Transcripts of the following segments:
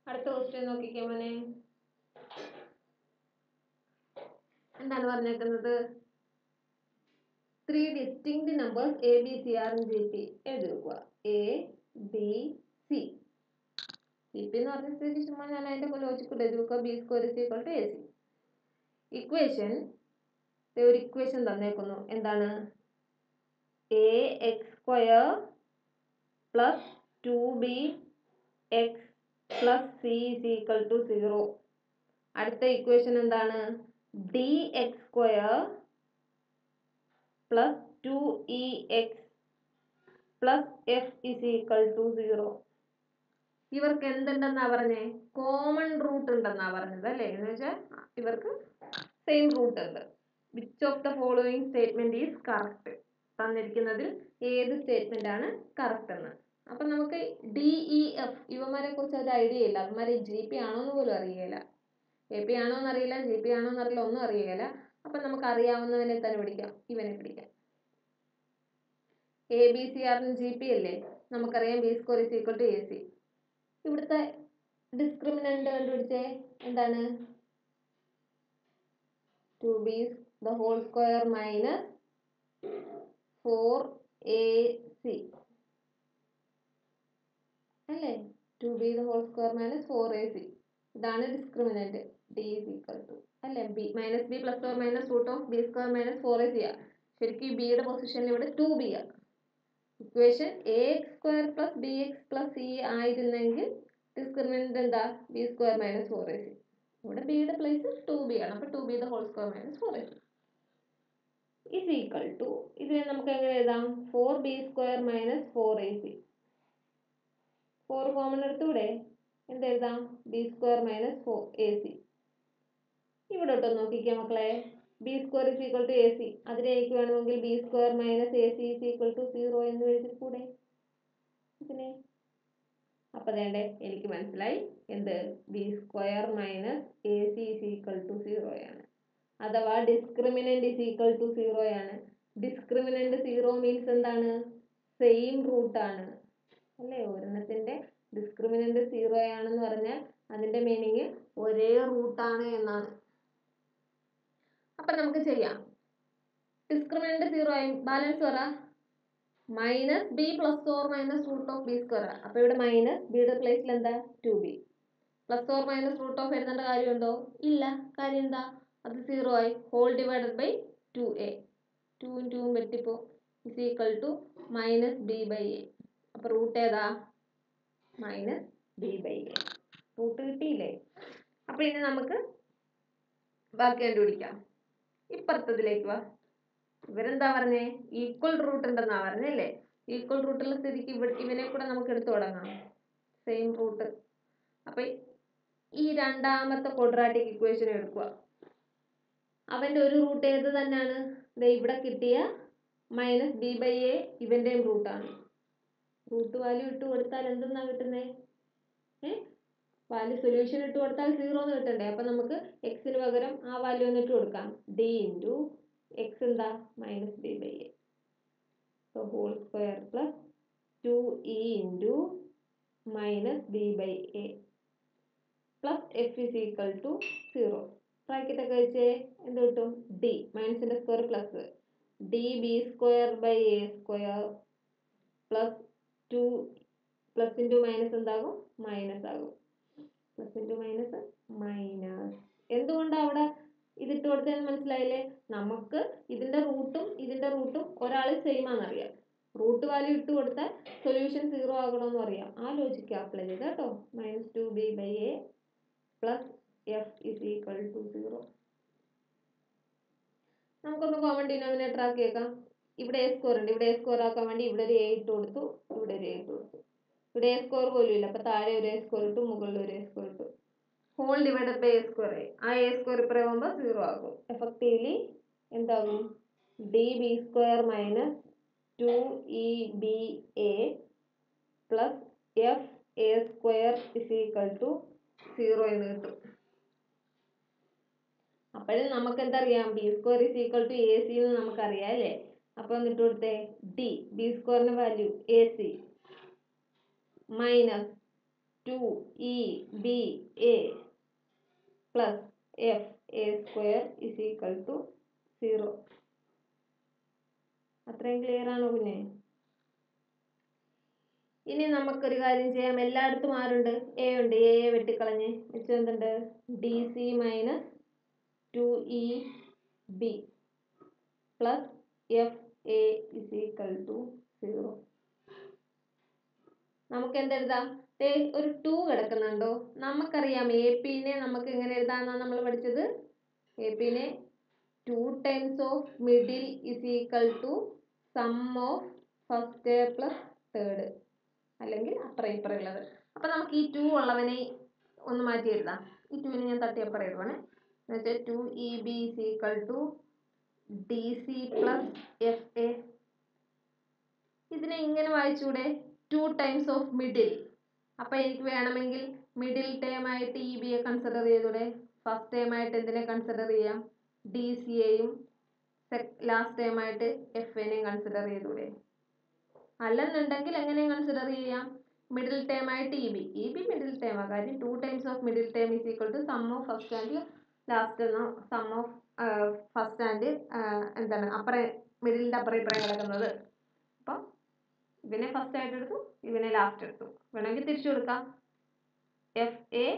അടുത്ത ക്വസ്റ്റ്യൻ നോക്കിക്കേ മോനെ എന്താണ് പറഞ്ഞേക്കുന്നത് three distinct numbers A B C are G P എഴുതി വെക്കുക A B C G P എന്ന് പറഞ്ഞ സ്ഥിതിക്ക് ചുമ്മാ ഞാൻ അതിന്റെ ലോജിക്ക് എഴുതി വെക്കുക B square is equal to A C equation ഒരു ഇക്വേഷൻ തന്നേക്കുന്നു എന്താണ് A X square plus two B X plus C is equal to zero അടുത്ത ഇക്വേഷൻ എന്താണ് D X square plus two E X plus F is equal to zero ഇവർക്ക് എന്തുണ്ടെന്നാ പറഞ്ഞേ common root ഉണ്ടെന്നാ പറഞ്ഞത് അല്ലേ എന്ന് വെച്ചാൽ ഇവർക്ക് സെയിം റൂട്ട് ഉണ്ട് which of the following statement is correct തന്നിരിക്കുന്നതിൽ ഏത് സ്റ്റേറ്റ്മെന്റ് ആണ് കറക്റ്റ് എന്ന് അപ്പൊ നമുക്ക് ഡി ഇ എഫ് ഇവന്മാരെ കുറിച്ച് ഒരു ഐഡിയ ഇല്ല അവന്മാരെ ജി പി ആണോ എന്ന് പോലും അറിയില്ല എ പി ആണോ എന്നറിയില്ല ജി പി ആണോ എന്നറിയില്ല ഒന്നും അറിയില്ല അപ്പൊ നമുക്ക് അറിയാവുന്നവനെ തന്നെ പിടിക്കാം ഇവനെ പിടിക്കാം എ ബി സി ആറിന് ജി പി അല്ലേ നമുക്കറിയാം B square is equal to A C ഇവിടുത്തെ ഡിസ്ക്രിമിനന്റ് കണ്ടുപിടിച്ചേ എന്താണ് two B the whole square minus four A C അല്ലേ two B the whole square minus four A C ഇതാണ് discriminant D is equal to അല്ലേ B minus B plus or minus root of B square minus four A C ആ ശരിക്കും ഈ ബിയുടെ പൊസിഷനിൽ ഇവിടെ two B ആ equation A X square plus B X plus C ആയിരുന്നെങ്കിൽ ഡിസ്ക്രിമിനന്റ് എന്താ B square minus four A C ഇവിടെ ബിയുടെ പ്ലേസ് ടു ബി ആണ് അപ്പോൾ two B the whole square minus four A C is equal to ഇതിനെ നമുക്ക് എങ്ങനെ എഴുതാം four B square minus four A C four common എടുത്തൂടെ എന്തെഴുതാം B square minus four A C ഇവിടെ ഇട്ടോ നോക്കിക്കാം മക്കളെ B square is equal to A C അതിലേക്ക് വേണമെങ്കിൽ B square minus A C is equal to zero എന്ന് എഴുതിക്കൂടെ ഇതിനെ അപ്പൊ വേണ്ടേ എനിക്ക് മനസ്സിലായി എന്ത് B square minus A C is equal to zero ആണ് അഥവാ discriminant is equal to zero ആണ് ഡിസ്ക്രിമിനന്റ് സീറോ മീൻസ് എന്താണ് സെയിം റൂട്ട് ആണ് അല്ലേ ഒരെണ്ണത്തിന്റെ ഡിസ്ക്രിമിനന്റ് സീറോ ആണെന്ന് പറഞ്ഞാൽ അതിന്റെ മീനിങ് ഒരേ റൂട്ടാണ് എന്നാണ് അപ്പൊ നമുക്ക് ചെയ്യാം ഡിസ്ക്രിമിനന്റ് സീറോ ആയി ബാലൻസ് പറ minus B plus or minus root of B square അപ്പൊ ഇവിടെ മൈനസ് ബിയുടെ പ്ലേസിൽ എന്താ two B plus or minus root of എഴുതേണ്ട കാര്യമുണ്ടോ ഇല്ല കാര്യം എന്താ അത് സീറോ ആയി whole divided by two A ടൂവും ടൂവും വെട്ടിപ്പോ is equal to minus B by A അപ്പൊ റൂട്ട് ഏതാ minus B by A root കിട്ടിയില്ലേ അപ്പൊ ഇനി നമുക്ക് ബാക്കി കണ്ടുപിടിക്കാം ഇപ്പുറത്തതിലേക്ക് വാ ഇവരെന്താ പറഞ്ഞേ ഈക്വൽ റൂട്ട് ഉണ്ടെന്നാ പറഞ്ഞല്ലേ ഈക്വൽ റൂട്ടുള്ള സ്ഥിതിക്ക് ഇവ ഇവനെ കൂടെ നമുക്ക് എടുത്തു തുടങ്ങാം സെയിം റൂട്ട് അപ്പൊ ഈ രണ്ടാമത്തെ ക്വാഡ്രാറ്റിക് ഇക്വേഷൻ എടുക്കുക അവന്റെ ഒരു റൂട്ട് ഏത് തന്നെയാണ് ദേ ഇവിടെ കിട്ടിയ മൈനസ് ബി ബൈ എ ഇവന്റെയും റൂട്ടാണ് റൂട്ട് വാല്യൂ ഇട്ട് കൊടുത്താൽ എന്തെന്നാ കിട്ടുന്നേ ഏ വാല്യൂ സൊല്യൂഷൻ ഇട്ട് കൊടുത്താൽ സീറോ എന്ന് കിട്ടണ്ടേ അപ്പൊ നമുക്ക് എക്സിന് പകരം ആ വാല്യൂ ഒന്ന് ഇട്ട് കൊടുക്കാം ഡി ഇൻറ്റു എക്സ് എന്താ minus B by A so whole square plus two E into minus B by A plus F is equal to zero bracket ഒക്കെ വെച്ച് എന്ത് കിട്ടും ഡി മൈനസിന്റെ square plus D B square by A square plus two plus into minus എന്താകും minus ആകും plus into minus minus എന്തുകൊണ്ടാണ് അവിടെ ഇതിട്ട് കൊടുത്തതെന്ന് മനസ്സിലായില്ലേ നമുക്ക് ഇതിന്റെ റൂട്ടും ഇതിന്റെ റൂട്ടും ഒരാൾ സെയിം ആണെന്നറിയാം റൂട്ട് വാല്യൂ ഇട്ട് കൊടുത്താൽ സൊല്യൂഷൻ സീറോ ആകണമെന്ന് അറിയാം ആ ലോജിക്ക് അപ്ലൈ ചെയ്ത് കേട്ടോ minus two B by A plus F is equal to zero നമുക്കൊന്ന് കോമൺ ഡിനോമിനേറ്റർ ആക്കിയേക്കാം ഇവിടെ എ സ്കോർ ഉണ്ട് ഇവിടെ എ സ്കോർ ആക്കാൻ വേണ്ടി ഇവിടെ ഒരു എ ഇട്ട് കൊടുത്തു ഇവിടെ ഒരു എ ഇട്ട് കൊടുത്തു ഇവിടെ എ സ്കോർ പോലും ഇല്ല അപ്പൊ താഴെ ഒരു എ സ്കോർ ഇട്ടു മുകളിൽ ഒരു എ സ്കോർ ഇട്ടു whole divided by A square ആയി ആ എ സ്ക്വയർ ഇപ്പറ ആകുമ്പോൾ സീറോ ആകും എഫക്റ്റീവ്ലി എന്താകും D B square minus two E B A plus F A square is equal to zero എന്ന് കിട്ടും അപ്പോഴും നമുക്ക് എന്തറിയാം B square is equal to A C എന്ന് നമുക്കറിയാം അല്ലേ അപ്പൊ എന്നിട്ട് കൊടുത്തേ ഡി ബി സ്ക്വയറിന്റെ value A C minus two E B A plus F A square is equal to zero അത്രയും ക്ലിയർ ആണോ കുഞ്ഞെ ഇനി നമുക്കൊരു കാര്യം ചെയ്യാം എല്ലായിടത്തും ആരുണ്ട് എ ഉണ്ട് എ എ വെട്ടിക്കളഞ്ഞ് വെച്ച് എന്തുണ്ട് D C minus two E B plus F A is equal to zero നമുക്ക് എന്തെഴുതാം ദേ ഒരു ടു കിടക്കുന്നുണ്ടോ നമുക്കറിയാം എ പിനെ നമുക്ക് എങ്ങനെ എഴുതാമെന്നാണ് നമ്മൾ പഠിച്ചത് എ പിനെ two times of middle is equal to sum of first plus third അല്ലെങ്കിൽ അപ്പുറം ഇപ്പുറം ഉള്ളത് അപ്പം നമുക്ക് ഈ ടു ഉള്ളവനെ ഒന്ന് മാറ്റി എഴുതാം ഈ ടുവിനെ ഞാൻ തട്ടി അപ്പുറം എഴുതുവാണ് എന്ന് വെച്ചാൽ two E B is equal to D C plus F A ഇതിനെ ഇങ്ങനെ വായിച്ചൂടെ ടു ടൈംസ് ഓഫ് മിഡിൽ അപ്പം എനിക്ക് വേണമെങ്കിൽ മിഡിൽ ടേം ആയിട്ട് ഇ ബിയെ കൺസിഡർ ചെയ്തൂടെ ഫസ്റ്റ് ടൈം ആയിട്ട് എന്തിനെ കൺസിഡർ ചെയ്യാം ഡി സിയെയും ലാസ്റ്റ് ടൈം ആയിട്ട് എഫ് എനെയും കൺസിഡർ ചെയ്തൂടെ അല്ലെന്നുണ്ടെങ്കിൽ എങ്ങനെ കൺസിഡർ ചെയ്യാം മിഡിൽ ടേം ആയിട്ട് E B E B middle term ആ കാര്യം two times of middle term is equal to sum of first and last എന്ന സം ഓഫ് ഫസ്റ്റ് ആൻഡ് എന്താണ് അപ്പുറം മിഡിലിൻ്റെ അപ്പുറം ഇപ്പുറം കിടക്കുന്നത് അപ്പം ഇവനെ ഫസ്റ്റ് ആയിട്ട് എടുത്തു ഇവനെ ലാസ്റ്റ് എടുത്തു വേണമെങ്കിൽ തിരിച്ചു കൊടുക്കാം എഫ് എ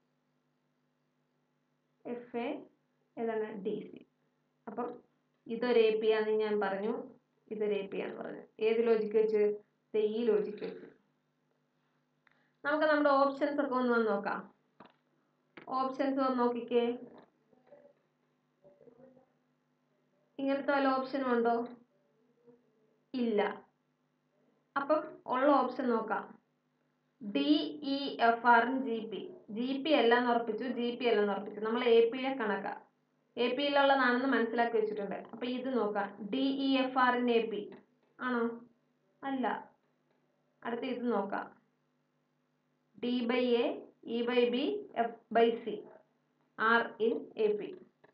എഫ് എ ഏതാണ് ഡി സി അപ്പം ഇതൊരു എ പി ആണെന്ന് ഞാൻ പറഞ്ഞു ഇതൊരു എ പി ആണെന്ന് പറഞ്ഞു ഏത് ലോജിക്ക് വെച്ച് ദേ ഈ ലോജിക്ക് വെച്ച് നമുക്ക് നമ്മുടെ ഓപ്ഷൻസ് ഒക്കെ ഒന്ന് വന്ന് നോക്കാം ഓപ്ഷൻസ് വന്ന് നോക്കിക്കേ ഇങ്ങനത്തെ വല്ല ഓപ്ഷനും ഉണ്ടോ ഇല്ല അപ്പം ഉള്ള ഓപ്ഷൻ നോക്കാം ഡി ഇ എഫ് ആറും ജി പി ജി പി എല്ലാം ഉറപ്പിച്ചു ജി പി എല്ലാം ഉറപ്പിച്ചു നമ്മൾ എ പിയെ കണക്കാം എ പിയിലുള്ളതാണെന്ന് മനസ്സിലാക്കി വെച്ചിട്ടുണ്ട് അപ്പം ഇത് നോക്കാം ഡി ഇ എഫ് ആറിൻ എ പി ആണോ അല്ല അടുത്ത ഇത് നോക്കാം D by A E by B F by C are in A P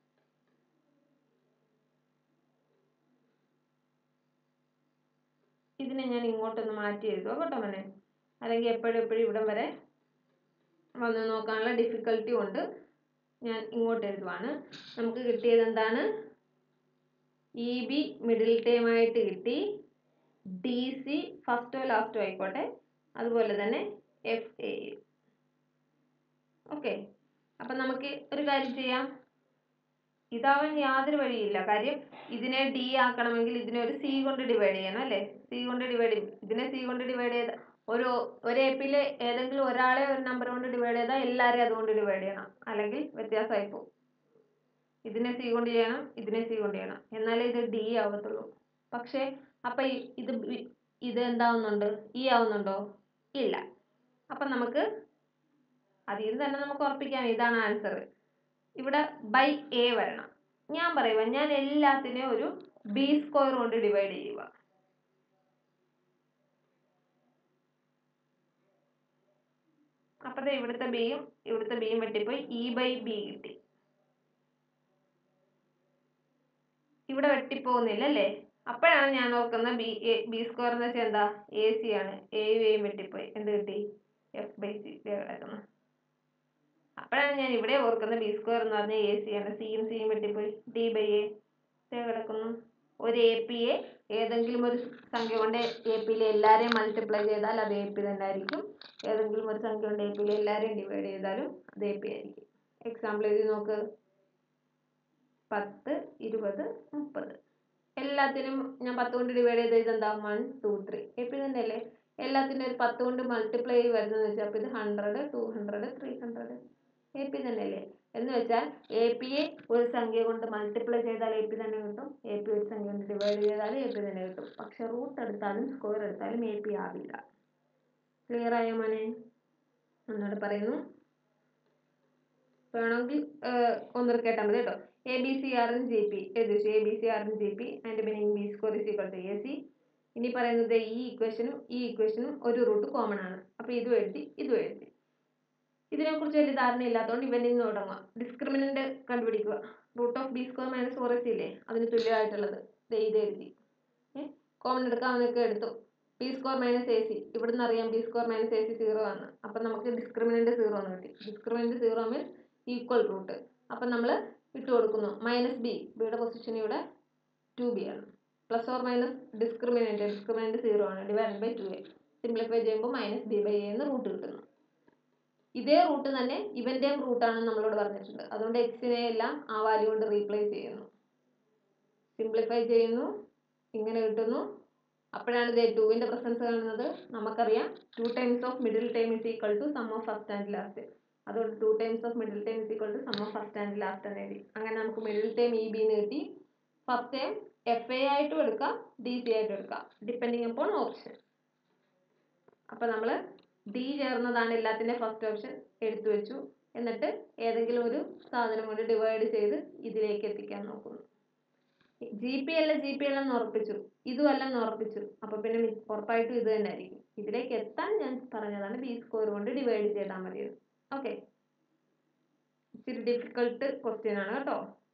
ഇതിനെ ഞാൻ ഇങ്ങോട്ടൊന്ന് മാറ്റി എഴുതുക കേട്ടോ മോനെ അല്ലെങ്കിൽ എപ്പോഴും എപ്പോഴും ഇവിടം വരെ വന്ന് നോക്കാനുള്ള ഡിഫിക്കൽട്ടി കൊണ്ട് ഞാൻ ഇങ്ങോട്ട് എഴുതുവാണ് നമുക്ക് കിട്ടിയത് എന്താണ് ഇ ബി മിഡിൽ ടൈം ആയിട്ട് കിട്ടി ഡി സി ഫസ്റ്റോ ലാസ്റ്റോ ആയിക്കോട്ടെ അതുപോലെ തന്നെ എഫ് എ ഓക്കെ അപ്പം നമുക്ക് ഒരു കാര്യം ചെയ്യാം ഇതാവാൻ യാതൊരു വഴിയില്ല കാര്യം ഇതിനെ ഡി ആക്കണമെങ്കിൽ ഇതിനെ ഒരു സി കൊണ്ട് ഡിവൈഡ് ചെയ്യണം അല്ലേ സി കൊണ്ട് ഡിവൈഡ് ചെയ്യും ഇതിനെ സി കൊണ്ട് ഡിവൈഡ് ചെയ്ത ഒരു ഒരു എപ്പിൽ ഏതെങ്കിലും ഒരാളെ ഒരു നമ്പർ കൊണ്ട് ഡിവൈഡ് ചെയ്താൽ എല്ലാവരെയും അതുകൊണ്ട് ഡിവൈഡ് ചെയ്യണം അല്ലെങ്കിൽ വ്യത്യാസമായി പോകും ഇതിനെ സി കൊണ്ട് ചെയ്യണം ഇതിനെ സി കൊണ്ട് ചെയ്യണം എന്നാലേ ഇത് ഡി ആവത്തുള്ളൂ പക്ഷേ അപ്പം ഈ- ഇത് ബി- ഇത് എന്താവുന്നുണ്ട് ഇ ആവുന്നുണ്ടോ ഇല്ല അപ്പം നമുക്ക് അതിൽ നിന്ന് തന്നെ നമുക്ക് ഉറപ്പിക്കാം ഇതാണ് ആൻസർ ഇവിടെ ബൈ എ വരണം ഞാൻ പറയുക ഞാൻ എല്ലാത്തിനെയും ഒരു ബി സ്ക്വയർ കൊണ്ട് ഡിവൈഡ് ചെയ്യുക അപ്പത്തെ ഇവിടുത്തെ ബിയും ഇവിടുത്തെ ബിയും വെട്ടിപ്പോയി ഇ ബൈ ബി കിട്ടി ഇവിടെ വെട്ടിപ്പോകുന്നില്ല അല്ലേ അപ്പോഴാണ് ഞാൻ ഓർക്കുന്നത് ബി എ ബി സ്ക്വയർ എന്ന് വെച്ചാൽ എന്താ എ സി ആണ് എയും എയും വെട്ടിപ്പോയി എന്ത് കിട്ടി എഫ് ബൈ സി കിടക്കുന്നത് അപ്പോഴാണ് ഞാൻ ഇവിടെ ഓർക്കുന്നത് ബി സ്ക്വയർ എന്ന് പറഞ്ഞാൽ എ സി ആണ് സിയും സിയും വെട്ടിപ്പോയി ഡി ബൈ എ കിടക്കുന്നു ഒരു എ പിയെ ഏതെങ്കിലും ഒരു സംഖ്യ കൊണ്ട് എ പിയിലെ എല്ലാവരെയും മൾട്ടിപ്ലൈ ചെയ്താൽ അത് എ പി തന്നെ ആയിരിക്കും ഏതെങ്കിലും ഒരു സംഖ്യ കൊണ്ട് എ പിയിലെ എല്ലാവരെയും ഡിവൈഡ് ചെയ്താലും അത് എ പി ആയിരിക്കും എക്സാമ്പിൾ എഴുതി നോക്ക് പത്ത് ഇരുപത് മുപ്പത് എല്ലാത്തിനും ഞാൻ പത്ത് കൊണ്ട് ഡിവൈഡ് ചെയ്ത് ഇതെന്താ one two three A P തന്നെ അല്ലേ എല്ലാത്തിനും ഒരു പത്ത് കൊണ്ട് മൾട്ടിപ്ലൈ ചെയ്ത് വരുന്നതെന്ന് വെച്ചാൽ അപ്പോൾ ഇത് hundred two hundred three hundred A P തന്നെ അല്ലേ എന്ന് വെച്ചാൽ എ പിയെ ഒരു സംഖ്യ കൊണ്ട് മൾട്ടിപ്ലൈ ചെയ്താൽ എ പി തന്നെ കിട്ടും എ പി ഒരു സംഖ്യ കൊണ്ട് ഡിവൈഡ് ചെയ്താൽ എ പി തന്നെ കിട്ടും പക്ഷെ റൂട്ട് എടുത്താലും സ്ക്വയർ എടുത്താലും എ പി ആവില്ല ക്ലിയർ ആയോ മോനെ ഒന്നുകൂടെ പറയുന്നു വേണമെങ്കിൽ ഒന്നുകൂടെ കേട്ടാൽ മതി കേട്ടോ A B C are in G P എഴുതിച്ചു A B C are in G P and meaning B square is equal to A C ഇനി പറയുന്നത് ഈ ഇക്വേഷനും ഈ ഇക്വേഷനും ഒരു റൂട്ട് കോമൺ ആണ് അപ്പോൾ ഇതും എഴുതി ഇതും എഴുതി ഇതിനെക്കുറിച്ച് വലിയ ധാരണയില്ലാത്തതുകൊണ്ട് ഇവനിൽ നിന്ന് തുടങ്ങാം ഡിസ്ക്രിമിനൻ്റ് കണ്ടുപിടിക്കുക root of B square minus four S ഇല്ലേ അതിന് തുല്യമായിട്ടുള്ളത് ദേ ഇത് എഴുതി കോമൺ എടുക്കാവുന്നൊക്കെ എടുത്തു B square minus A C ഇവിടുന്ന് അറിയാം B square minus A C zero ആണ് അപ്പം നമുക്ക് ഡിസ്ക്രിമിനൻ്റ് സീറോ എന്ന് കിട്ടി discriminant zero means equal root അപ്പം നമ്മൾ ഇട്ട് കൊടുക്കുന്നു മൈനസ് ബി ബിയുടെ പൊസിഷൻ ഇവിടെ ടു ബി ആണ് plus or minus discriminant discriminant zero ആണ് divide by two A simplify ചെയ്യുമ്പോൾ മൈനസ് ബി ബൈ എ എന്ന് റൂട്ട് കിട്ടുന്നു ഇതേ റൂട്ട് തന്നെ ഇവൻ്റെയും റൂട്ടാണെന്ന് നമ്മളോട് പറഞ്ഞിട്ടുണ്ട് അതുകൊണ്ട് എക്സിനെ എല്ലാം ആ വാല്യൂ കൊണ്ട് റീപ്ലേസ് ചെയ്യുന്നു സിംപ്ലിഫൈ ചെയ്യുന്നു ഇങ്ങനെ കിട്ടുന്നു അപ്പോഴാണ് ഇത് ടുവിൻ്റെ പ്രസൻസ് കാണുന്നത് നമുക്കറിയാം two times of middle time is equal to sum of first and last അതുകൊണ്ട് two times of middle time is equal to sum of first and last എന്ന് എഴുതി അങ്ങനെ നമുക്ക് മിഡിൽ ടൈം ഇ ബി എന്ന് കിട്ടി first time F A ആയിട്ടും എടുക്കാം D C ആയിട്ടും എടുക്കാം ഡിപ്പെൻഡിങ് അപ്പോൺ ഓപ്ഷൻ അപ്പോൾ നമ്മൾ ഡി ചേർന്നതാണ് എല്ലാത്തിൻ്റെ ഫസ്റ്റ് ഓപ്ഷൻ എടുത്തു വെച്ചു എന്നിട്ട് ഏതെങ്കിലും ഒരു സാധനം കൊണ്ട് ഡിവൈഡ് ചെയ്ത് ഇതിലേക്ക് എത്തിക്കാൻ നോക്കുന്നു ജി പി അല്ല ജി പി അല്ല എന്ന് ഉറപ്പിച്ചു ഇതുമല്ല എന്ന് ഉറപ്പിച്ചു അപ്പോൾ പിന്നെ മി- ഉറപ്പായിട്ടും ഇത് തന്നെ ആയിരിക്കും ഇതിലേക്ക് എത്താൻ ഞാൻ പറഞ്ഞതാണ് ബി സ്കോർ കൊണ്ട് ഡിവൈഡ് ചെയ്താൽ മതി ഓക്കെ ഇച്ചിരി ഡിഫിക്കൾട്ട് ക്വസ്റ്റ്യൻ ആണ് കേട്ടോ